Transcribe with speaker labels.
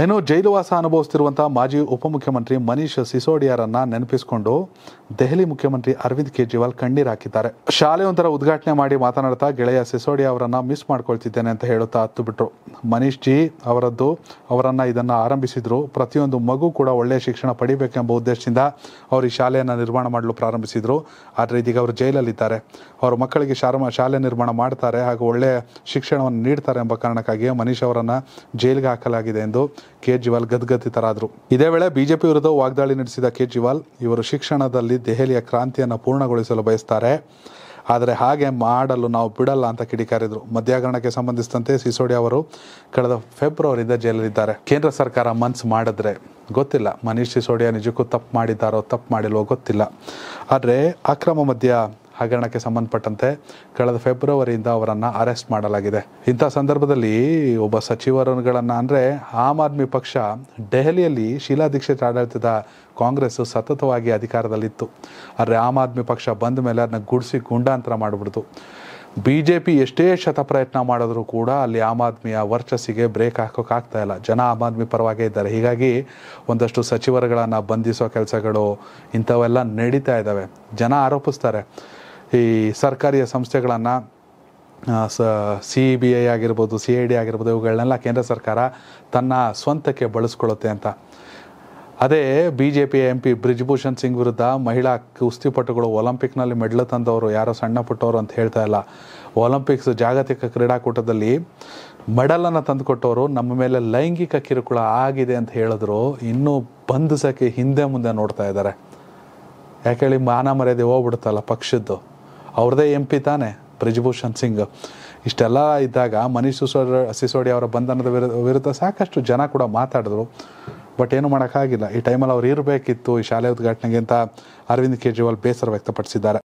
Speaker 1: ಇನ್ನು ಜೈಲುವಾಸ ಅನುಭವಿಸುತ್ತಿರುವಂತಹ ಮಾಜಿ ಉಪಮುಖ್ಯಮಂತ್ರಿ ಮನೀಶ್ ಸಿಸೋಡಿಯಾರನ್ನ ನೆನಪಿಸಿಕೊಂಡು ದೆಹಲಿ ಮುಖ್ಯಮಂತ್ರಿ ಅರವಿಂದ್ ಕೇಜ್ರಿವಾಲ್ ಕಣ್ಣೀರು ಹಾಕಿದ್ದಾರೆ ಶಾಲೆಯೊಂದರ ಉದ್ಘಾಟನೆ ಮಾಡಿ ಮಾತನಾಡ್ತಾ ಗೆಳೆಯ ಸಿಸೋಡಿಯಾ ಅವರನ್ನ ಮಿಸ್ ಮಾಡ್ಕೊಳ್ತಿದ್ದೇನೆ ಅಂತ ಹೇಳುತ್ತಾ ಹತ್ತು ಬಿಟ್ರು ಮನೀಶ್ ಜಿ ಅವರದ್ದು ಅವರನ್ನ ಇದನ್ನ ಆರಂಭಿಸಿದ್ರು ಪ್ರತಿಯೊಂದು ಮಗು ಕೂಡ ಒಳ್ಳೆಯ ಶಿಕ್ಷಣ ಪಡಿಬೇಕೆಂಬ ಉದ್ದೇಶದಿಂದ ಅವರು ಈ ಶಾಲೆಯನ್ನು ನಿರ್ಮಾಣ ಮಾಡಲು ಪ್ರಾರಂಭಿಸಿದ್ರು ಆದರೆ ಇದೀಗ ಅವರು ಜೈಲಲ್ಲಿದ್ದಾರೆ ಅವರ ಮಕ್ಕಳಿಗೆ ಶಾರ ಶಾಲೆ ನಿರ್ಮಾಣ ಮಾಡ್ತಾರೆ ಹಾಗೂ ಒಳ್ಳೆಯ ಶಿಕ್ಷಣವನ್ನು ನೀಡ್ತಾರೆ ಎಂಬ ಕಾರಣಕ್ಕಾಗಿ ಮನೀಶ್ ಅವರನ್ನ ಜೈಲಿಗೆ ಹಾಕಲಾಗಿದೆ ಎಂದು ಕೇಜ್ರಿವಾಲ್ ಗದ್ಗದಿತರಾದರು ಇದೇ ವೇಳೆ ಬಿಜೆಪಿ ವಿರುದ್ಧ ವಾಗ್ದಾಳಿ ನಡೆಸಿದ ಕೇಜ್ರಿವಾಲ್ ಇವರು ಶಿಕ್ಷಣದಲ್ಲಿ ದೆಹಲಿಯ ಕ್ರಾಂತಿಯನ್ನು ಪೂರ್ಣಗೊಳಿಸಲು ಬಯಸ್ತಾರೆ ಆದರೆ ಹಾಗೆ ಮಾಡಲು ನಾವು ಬಿಡಲ್ಲ ಅಂತ ಕಿಡಿಕಾರಿದ್ರು ಮಧ್ಯಾಹ್ನಕ್ಕೆ ಸಂಬಂಧಿಸಿದಂತೆ ಸಿಸೋಡಿ ಅವರು ಕಳೆದ ಫೆಬ್ರವರಿಯಿಂದ ಜೈಲಲ್ಲಿದ್ದಾರೆ ಕೇಂದ್ರ ಸರ್ಕಾರ ಮನ್ಸು ಮಾಡಿದ್ರೆ ಗೊತ್ತಿಲ್ಲ ಮನೀಶ್ ಸಿಸೋಡಿಯಾ ನಿಜಕ್ಕೂ ತಪ್ಪು ಮಾಡಿದ್ದಾರೋ ತಪ್ಪು ಮಾಡಿಲ್ವೋ ಗೊತ್ತಿಲ್ಲ ಆದರೆ ಅಕ್ರಮ ಮದ್ಯ ಹಗರಣಕ್ಕೆ ಸಂಬಂಧಪಟ್ಟಂತೆ ಕಳೆದ ಫೆಬ್ರವರಿಯಿಂದ ಅವರನ್ನು ಅರೆಸ್ಟ್ ಮಾಡಲಾಗಿದೆ ಇಂಥ ಸಂದರ್ಭದಲ್ಲಿ ಒಬ್ಬ ಸಚಿವರುಗಳನ್ನು ಅಂದರೆ ಆಮ್ ಆದ್ಮಿ ಪಕ್ಷ ದೆಹಲಿಯಲ್ಲಿ ಶೀಲಾ ದೀಕ್ಷಿತ್ ಆಡಳಿತದ ಕಾಂಗ್ರೆಸ್ ಸತತವಾಗಿ ಅಧಿಕಾರದಲ್ಲಿತ್ತು ಆದರೆ ಆಮ್ ಆದ್ಮಿ ಪಕ್ಷ ಬಂದ ಮೇಲೆ ಅದನ್ನ ಗುಡಿಸಿ ಗುಂಡಾಂತರ ಮಾಡಿಬಿಡ್ತು ಬಿ ಜೆ ಪಿ ಎಷ್ಟೇ ಶತಪ್ರಯತ್ನ ಮಾಡಿದ್ರು ಕೂಡ ಅಲ್ಲಿ ಆಮ್ ಆದ್ಮಿಯ ವರ್ಚಸ್ಸಿಗೆ ಬ್ರೇಕ್ ಹಾಕೋಕ್ಕಾಗ್ತಾ ಇಲ್ಲ ಜನ ಆಮ್ ಆದ್ಮಿ ಪರವಾಗೇ ಇದ್ದಾರೆ ಹೀಗಾಗಿ ಒಂದಷ್ಟು ಸಚಿವರುಗಳನ್ನು ಬಂಧಿಸೋ ಕೆಲಸಗಳು ಇಂಥವೆಲ್ಲ ನಡೀತಾ ಇದ್ದಾವೆ ಜನ ಆರೋಪಿಸ್ತಾರೆ ಈ ಸರ್ಕಾರಿ ಸಂಸ್ಥೆಗಳನ್ನು ಸ ಸಿ ಬಿ ಐ ಆಗಿರ್ಬೋದು ಸಿ ಐ ಡಿ ಆಗಿರ್ಬೋದು ಇವುಗಳನ್ನೆಲ್ಲ ಕೇಂದ್ರ ಸರ್ಕಾರ ತನ್ನ ಸ್ವಂತಕ್ಕೆ ಬಳಸ್ಕೊಳ್ಳುತ್ತೆ ಅಂತ ಅದೇ B J P M P Brij Bhushan Singh ವಿರುದ್ಧ ಮಹಿಳಾ ಕುಸ್ತಿಪಟುಗಳು ಒಲಿಂಪಿಕ್ನಲ್ಲಿ ಮೆಡ್ಲ್ ತಂದವರು ಯಾರೋ ಸಣ್ಣ ಪುಟ್ಟವರು ಅಂತ ಹೇಳ್ತಾ ಇಲ್ಲ ಒಲಿಂಪಿಕ್ಸ್ ಜಾಗತಿಕ ಕ್ರೀಡಾಕೂಟದಲ್ಲಿ ಮೆಡಲನ್ನು ತಂದುಕೊಟ್ಟವರು ನಮ್ಮ ಮೇಲೆ ಲೈಂಗಿಕ ಕಿರುಕುಳ ಆಗಿದೆ ಅಂತ ಹೇಳಿದ್ರು ಇನ್ನೂ ಬಂಧಿಸೋಕ್ಕೆ ಹಿಂದೆ ಮುಂದೆ ನೋಡ್ತಾ ಇದ್ದಾರೆ ಯಾಕೆ ಹೇಳಿ ಮಾನ ಮರ್ಯಾದೆ ಹೋಗ್ಬಿಡುತ್ತಲ್ಲ ಪಕ್ಷದ್ದು ಅವ್ರದ್ದೇ ಎಂ ಪಿ ತಾನೆ ಬ್ರಿಜ್ಭೂಷಣ್ ಸಿಂಗ್ ಇಷ್ಟೆಲ್ಲ ಇದ್ದಾಗ ಮನೀಶ್ ಸಿಸೋಡಿ ಸಿಸೋಡಿ ಅವರ ಬಂಧನದ ವಿರುದ್ಧ ವಿರುದ್ಧ ಸಾಕಷ್ಟು ಜನ ಕೂಡ ಮಾತಾಡಿದ್ರು ಬಟ್ ಏನು ಮಾಡೋಕ್ಕಾಗಿಲ್ಲ ಈ ಟೈಮಲ್ಲಿ ಅವ್ರು ಇರಬೇಕಿತ್ತು ಈ ಶಾಲೆ ಉದ್ಘಾಟನೆಗೆ ಅಂತ ಅರವಿಂದ್ ಕೇಜ್ರಿವಾಲ್ ಬೇಸರ ವ್ಯಕ್ತಪಡಿಸಿದ್ದಾರೆ